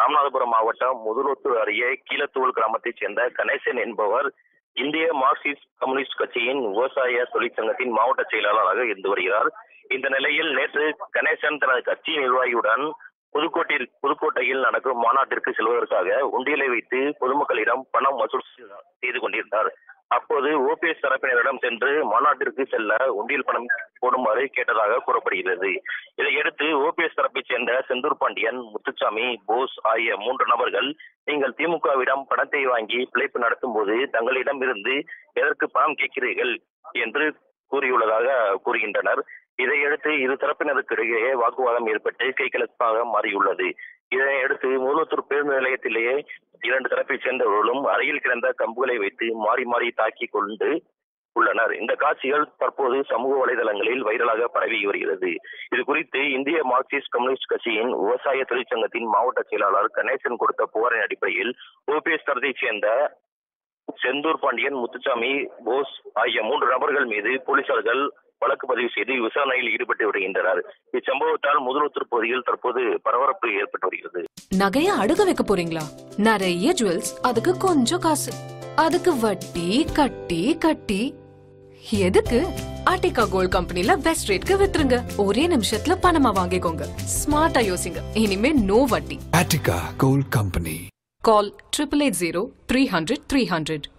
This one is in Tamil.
ராமநாதபுரம் மாவட்டம் முதலூத்தூர் அருகே கீழத்தூள் கிராமத்தைச் சேர்ந்த கணேசன் என்பவர் இந்திய மார்க்சிஸ்ட் கம்யூனிஸ்ட் கட்சியின் விவசாய தொழிற்சங்கத்தின் மாவட்ட செயலாளராக இருந்து வருகிறார் இந்த நிலையில் நேற்று கணேசன் தனது கட்சி நிர்வாகியுடன் புதுக்கோட்டை புதுக்கோட்டையில் நடக்கும் மாநாட்டிற்கு செல்வதற்காக உண்டியலை வைத்து பொதுமக்களிடம் பணம் வசூல் செய்து கொண்டிருந்தார் அப்போது ஓபிஎஸ் தரப்பினரிடம் சென்று மாநாட்டிற்கு செல்ல உண்டியல் பணம் போடுமாறு கேட்டதாக கூறப்படுகிறது இதையடுத்து ஓபிஎஸ் தரப்பைச் சேர்ந்த செந்தூர் பாண்டியன் முத்துசாமி போஸ் ஆகிய மூன்று நபர்கள் நீங்கள் திமுகவிடம் பணத்தை வாங்கி பிழைப்பு நடத்தும் போது தங்களிடம் இருந்து எதற்கு பணம் கேட்கிறீர்கள் என்று கூறியுள்ளதாக கூறுகின்றனர் இதையடுத்து இரு தரப்பினருக்கு இடையே வாக்குவாதம் ஏற்பட்டு கைகலப்பாக மாறியுள்ளது இதனையடுத்து மூலத்தூர் பேருந்து நிலையத்திலேயே இரண்டு தரப்பைச் சேர்ந்தவர்களும் அருகில் கிடந்த கம்புகளை வைத்து மாறி மாறி தாக்கிக் கொண்டு உள்ளனர் இந்த காட்சிகள் தற்போது சமூக வலைதளங்களில் வைரலாக பரவி வருகிறது இது குறித்து இந்திய மார்க்சிஸ்ட் கம்யூனிஸ்ட் கட்சியின் விவசாய தொழிற்சங்கத்தின் மாவட்ட செயலாளர் கணேசன் கொடுத்த புகாரின் அடிப்படையில் ஓபிஎஸ் தரத்தைச் சேர்ந்த செந்தூர் பாண்டியன் முத்துசாமி போஸ் ஆகிய மூன்று நபர்கள் மீது போலீசார்கள் வழக்கு பதிவு செய்து விசாரணையில் ஈடுபட்டு வருகின்றனர் இச்சம்பவத்தால் முதலூத்தூர் பகுதியில் தற்போது பரபரப்பு ஏற்பட்டு வருகிறது நகைய அடுக்க வைக்க போறீங்களா நிறைய ஜுவல்ஸ் அதுக்கு கொஞ்சம் காசு அதுக்கு வட்டி கட்டி கட்டி எதுக்கு ஆர்டிகா கோல்ட் கம்பெனில பெஸ்ட் ரேட்க்கு வித்துருங்க ஒரே நிமிஷத்துல பணமா வாங்கிக்கோங்க ஸ்மார்ட்டா யோசிங்க இனிமே நோ வட்டி Attica Gold Company. Call triple eight zero three hundred three hundred